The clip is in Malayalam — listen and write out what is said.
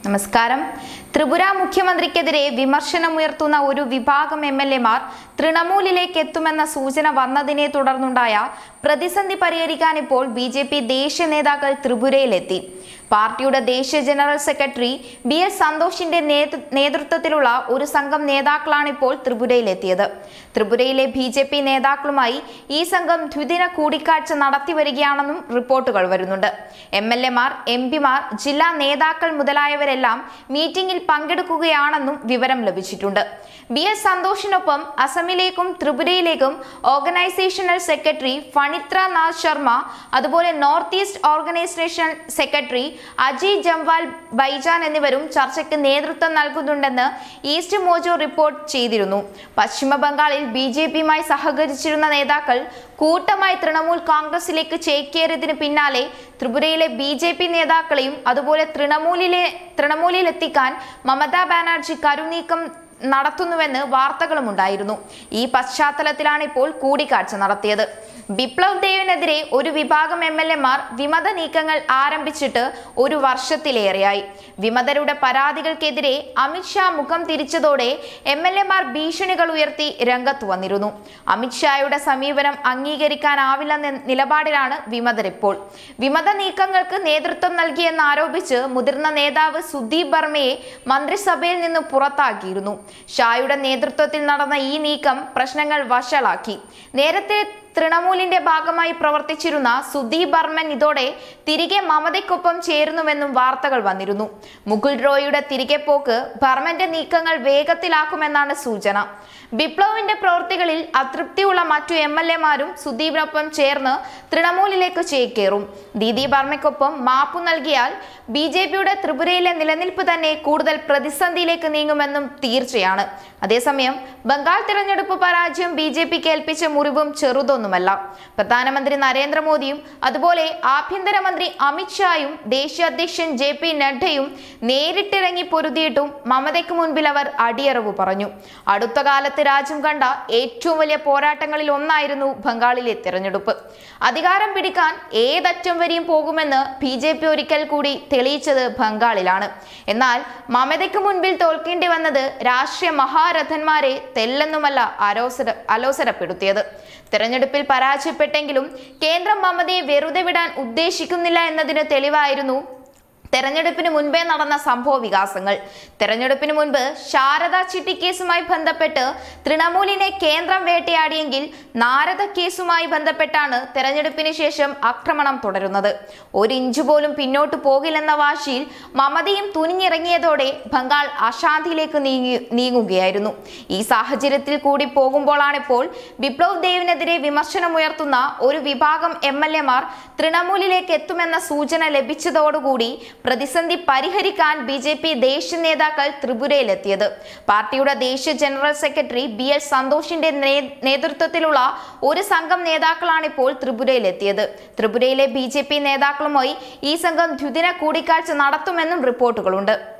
നമസ്കാരം ത്രിപുര മുഖ്യമന്ത്രിക്കെതിരെ വിമർശനമുയർത്തുന്ന ഒരു വിഭാഗം എം എൽ എമാർ തൃണമൂലിലേക്ക് എത്തുമെന്ന സൂചന വന്നതിനെ തുടർന്നുണ്ടായ പ്രതിസന്ധി പരിഹരിക്കാൻ ഇപ്പോൾ ബി ജെ പി ദേശീയ നേതാക്കൾ ത്രിപുരയിലെത്തി പാർട്ടിയുടെ ദേശീയ ജനറൽ സെക്രട്ടറി ബി എസ് സന്തോഷിന്റെ നേതൃ- നേതൃത്വത്തിലുള്ള ഒരു സംഘം നേതാക്കളാണ് ഇപ്പോൾ ത്രിപുരയിലെത്തിയത് ത്രിപുരയിലെ ബി ജെ പി നേതാക്കളുമായി ഈ സംഘം ദ്വിദിന കൂടിക്കാഴ്ച നടത്തി വരികയാണെന്നും റിപ്പോർട്ടുകൾ വരുന്നുണ്ട് എം എൽ എമാർ എം പിമാർ ജില്ലാ നേതാക്കൾ മുതലായവരെല്ലാം മീറ്റിംഗിൽ പങ്കെടുക്കുകയാണെന്നും വിവരം ലഭിച്ചിട്ടുണ്ട് ബി എസ് സന്തോഷിനൊപ്പം അസമിലേക്കും ത്രിപുരയിലേക്കും ഓർഗനൈസേഷണൽ സെക്രട്ടറി ഫണിത്ര നാഥ് ശർമ്മ അതുപോലെ north east organisation secretary Ajay Jamwal ബൈജാൻ എന്നിവരും ചർച്ചയ്ക്ക് നേതൃത്വം നൽകുന്നുണ്ടെന്ന് ഈസ്റ്റ് മോജോ റിപ്പോർട്ട് ചെയ്തിരുന്നു പശ്ചിമ ബംഗാളിൽ ബി ജെ പിയുമായി സഹകരിച്ചിരുന്ന നേതാക്കൾ കൂട്ടമായി തൃണമൂൽ കോൺഗ്രസിലേക്ക് ചേക്കേറിയതിന് പിന്നാലെ ത്രിപുരയിലെ ബി ജെ പി നേതാക്കളെയും അതുപോലെ തൃണമൂലിലെ തൃണമൂലിലെത്തിക്കാൻ മമതാ ബാനർജി കരുനീക്കം നടത്തുന്നുവെന്ന് വാർത്തകളുമുണ്ടായിരുന്നു ഈ പശ്ചാത്തലത്തിലാണ് ഇപ്പോൾ കൂടിക്കാഴ്ച നടത്തിയത് ബിപ്ലവ് ദേവിനെതിരെ ഒരു വിഭാഗം എം എൽ എമാർ വിമത നീക്കങ്ങൾ ആരംഭിച്ചിട്ട് ഒരു വർഷത്തിലേറെയായി വിമതരുടെ പരാതികൾക്കെതിരെ അമിത്ഷാ മുഖം തിരിച്ചതോടെ എം എൽ എമാർ ഭീഷണികൾ ഉയർത്തി രംഗത്ത് വന്നിരുന്നു അമിത്ഷായുടെ സമീപനം അംഗീകരിക്കാനാവില്ലെന്ന നിലപാടിലാണ് വിമതരിപ്പോൾ വിമത നീക്കങ്ങൾക്ക് നേതൃത്വം നൽകിയെന്ന് ആരോപിച്ച് മുതിർന്ന നേതാവ് സുദീപ് ബർമയെ മന്ത്രിസഭയിൽ നിന്ന് പുറത്താക്കിയിരുന്നു ഷായുടെ നേതൃത്വത്തിൽ നടന്ന ഈ നീക്കം പ്രശ്നങ്ങൾ വഷളാക്കി നേരത്തെ തൃണമൂലിന്റെ ഭാഗമായി പ്രവർത്തിച്ചിരുന്ന സുദീപ് ബർമൻ ഇതോടെ തിരികെ മമതയ്ക്കൊപ്പം ചേരുന്നുവെന്നും വാർത്തകൾ വന്നിരുന്നു മുകുൾ റോയിയുടെ തിരികെ പോക്ക് ബർമന്റെ നീക്കങ്ങൾ വേഗത്തിലാക്കുമെന്നാണ് സൂചന ബിപ്ലവിന്റെ പ്രവൃത്തികളിൽ അതൃപ്തിയുള്ള മറ്റു എം എൽ എമാരും സുദീപിനൊപ്പം ചേർന്ന് തൃണമൂലിലേക്ക് ചേക്കേറും ദീദി ബർമയ്ക്കൊപ്പം മാപ്പു നൽകിയാൽ ബി ജെ പിയുടെ ത്രിപുരയിലെ നിലനിൽപ്പ് തന്നെ കൂടുതൽ പ്രതിസന്ധിയിലേക്ക് നീങ്ങുമെന്നും തീർച്ചയാണ് അതേസമയം ബംഗാൾ തിരഞ്ഞെടുപ്പ് പരാജയം ബി ജെ പിക്ക് ഏൽപ്പിച്ച മുറിവും ചെറുതൊന്നുമല്ല പ്രധാനമന്ത്രി നരേന്ദ്രമോദിയും അതുപോലെ ആഭ്യന്തരമന്ത്രി അമിത്ഷായും ദേശീയ അധ്യക്ഷൻ ജെ പി നഡ്ഡയും നേരിട്ടിറങ്ങി പൊരുതിയിട്ടും മമതയ്ക്ക് മുൻപിൽ അവർ അടിയറവ് പറഞ്ഞു അടുത്ത കാലത്ത് രാജ്യം കണ്ട ഏറ്റവും വലിയ പോരാട്ടങ്ങളിൽ ഒന്നായിരുന്നു ബംഗാളിലെ തിരഞ്ഞെടുപ്പ് അധികാരം പിടിക്കാൻ ഏതറ്റം വരെയും പോകുമെന്ന് ബി ജെ പി ഒരിക്കൽ കൂടി തെളിയിച്ചത് ബംഗാളിലാണ് എന്നാൽ മമതയ്ക്ക് മുൻപിൽ തോൽക്കേണ്ടി വന്നത് രാഷ്ട്രീയ മഹാരഥന്മാരെ തെല്ലെന്നുമല്ല അലോസര അലോസരപ്പെടുത്തിയത് തെരഞ്ഞെടുപ്പിൽ പരാജയപ്പെട്ടെങ്കിലും കേന്ദ്രം മമതയെ വെറുതെ വിടാൻ ഉദ്ദേശിക്കുന്നില്ല എന്നതിന് തെളിവായിരുന്നു തെരഞ്ഞെടുപ്പിന് മുൻപേ നടന്ന സംഭവ വികാസങ്ങൾ തെരഞ്ഞെടുപ്പിന് മുൻപ് ശാരദ ചിട്ടി കേസുമായി ബന്ധപ്പെട്ട് തൃണമൂലിനെ കേന്ദ്രം വേട്ടയാടിയെങ്കിൽ നാരദ കേസുമായി ബന്ധപ്പെട്ടാണ് തെരഞ്ഞെടുപ്പിന് ശേഷം ആക്രമണം തുടരുന്നത് ഒരു ഇഞ്ച് പോലും പിന്നോട്ട് പോകില്ലെന്ന വാശിയിൽ മമതയും തുനിഞ്ഞിറങ്ങിയതോടെ ബംഗാൾ അശാന്തിയിലേക്ക് നീങ്ങി നീങ്ങുകയായിരുന്നു ഈ സാഹചര്യത്തിൽ കൂടി പോകുമ്പോഴാണിപ്പോൾ ബിപ്ലവ് ദേവിനെതിരെ വിമർശനമുയർത്തുന്ന ഒരു വിഭാഗം എം എൽ എമാർ തൃണമൂലിലേക്ക് എത്തുമെന്ന സൂചന ലഭിച്ചതോടുകൂടി പ്രതിസന്ധി പരിഹരിക്കാൻ ബി ജെ പി ദേശീയ നേതാക്കൾ ത്രിപുരയിലെത്തിയത് പാർട്ടിയുടെ ദേശീയ ജനറൽ സെക്രട്ടറി ബി എൽ സന്തോഷിന്റെ നേ- നേതൃത്വത്തിലുള്ള ഒരു സംഘം നേതാക്കളാണ് ഇപ്പോൾ ത്രിപുരയിലെത്തിയത് ത്രിപുരയിലെ ബി ജെ പി നേതാക്കളുമായി ഈ സംഘം ദ്വിദിന കൂടിക്കാഴ്ച നടത്തുമെന്നും റിപ്പോർട്ടുകളുണ്ട്